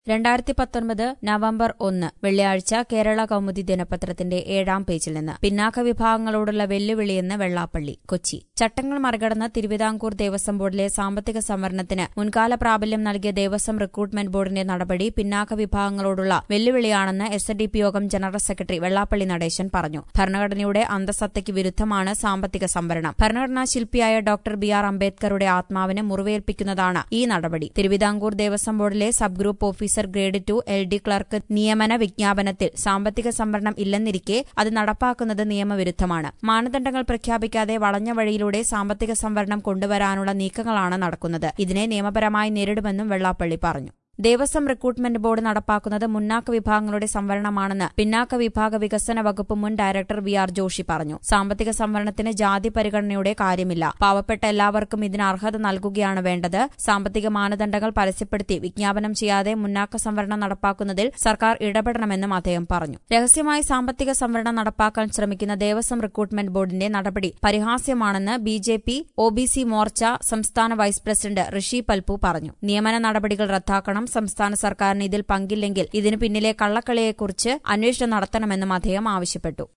രണ്ടായിരത്തി പത്തൊൻപത് നവംബർ ഒന്ന് വെള്ളിയാഴ്ച കേരള കൗമുദി ദിനപത്രത്തിന്റെ ഏഴാം പേജിൽ നിന്ന് പിന്നാക്ക വിഭാഗങ്ങളോടുള്ള വെല്ലുവിളിയെന്ന് വെള്ളാപ്പള്ളി കൊച്ചി ചട്ടങ്ങൾ മറികടന്ന് തിരുവിതാംകൂർ ദേവസ്വം ബോർഡിലെ സാമ്പത്തിക സംവരണത്തിന് മുൻകാല പ്രാബല്യം നൽകിയ ദേവസ്വം റിക്രൂട്ട്മെന്റ് ബോർഡിന്റെ നടപടി പിന്നാക്ക വിഭാഗങ്ങളോടുള്ള വെല്ലുവിളിയാണെന്ന് എസ് എൻ ഡി പി യോഗം ജനറൽ സെക്രട്ടറി വെള്ളാപ്പള്ളി നടേശൻ പറഞ്ഞു ഭരണഘടനയുടെ അന്തസത്തയ്ക്ക് വിരുദ്ധമാണ് സാമ്പത്തിക സംവരണം ഭരണഘടനാ ശില്പിയായ ഡോക്ടർ ബി ആർ അംബേദ്കറുടെ ആത്മാവിന് മുറിവേൽപ്പിക്കുന്നതാണ് ഈ നടപടി തിരുവിതാംകൂർ ദേവസ്വം ബോർഡിലെ sub group officer grade two L D clerk നിയമന വിജ്ഞാപനത്തിൽ സാമ്പത്തിക സംവരണം ഇല്ലെന്നിരിക്കെ അത് നടപ്പാക്കുന്നത് നിയമവിരുദ്ധമാണ് മാനദണ്ഡങ്ങൾ പ്രഖ്യാപിക്കാതെ വളഞ്ഞ വഴിയിലൂടെ സാമ്പത്തിക സംവരണം കൊണ്ടുവരാനുള്ള നീക്കങ്ങളാണ് നടക്കുന്നത് ഇതിനെ നിയമപരമായി നേരിടുമെന്നും വെള്ളാപ്പള്ളി പറഞ്ഞു ദേവസ്വം റിക്രൂട്ട്മെന്റ് ബോർഡ് നടപ്പാക്കുന്നത് മുന്നാക്ക വിഭാഗങ്ങളുടെ സംവരണമാണെന്ന് പിന്നാക്ക വിഭാഗ വികസന വകുപ്പ് മുൻ ഡയറക്ടർ വി ആർ ജോഷി പറഞ്ഞു സാമ്പത്തിക സംവരണത്തിന് ജാതി പരിഗണനയുടെ കാര്യമില്ല പാവപ്പെട്ട എല്ലാവർക്കും ഇതിന് അർഹത നൽകുകയാണ് വേണ്ടത് സാമ്പത്തിക മാനദണ്ഡങ്ങൾ പരസ്യപ്പെടുത്തി വിജ്ഞാപനം ചെയ്യാതെ മുന്നാക്ക സംവരണം നടപ്പാക്കുന്നതിൽ സർക്കാർ ഇടപെടണമെന്നും അദ്ദേഹം പറഞ്ഞു രഹസ്യമായി സാമ്പത്തിക സംവരണം നടപ്പാക്കാൻ ശ്രമിക്കുന്ന ദേവസ്വം റിക്രൂട്ട്മെന്റ് ബോർഡിന്റെ നടപടി പരിഹാസ്യമാണെന്ന് B J P O B C Morcha സംസ്ഥാന വൈസ് പ്രസിഡന്റ് ഋഷി പൽപു പറഞ്ഞു നിയമന നടപടികൾ റദ്ദാക്കണം സംസ്ഥാന സർക്കാരിന് ഇതിൽ പങ്കില്ലെങ്കിൽ ഇതിനു പിന്നിലെ കള്ളക്കളിയെക്കുറിച്ച് അന്വേഷണം നടത്തണമെന്നും അദ്ദേഹം ആവശ്യപ്പെട്ടു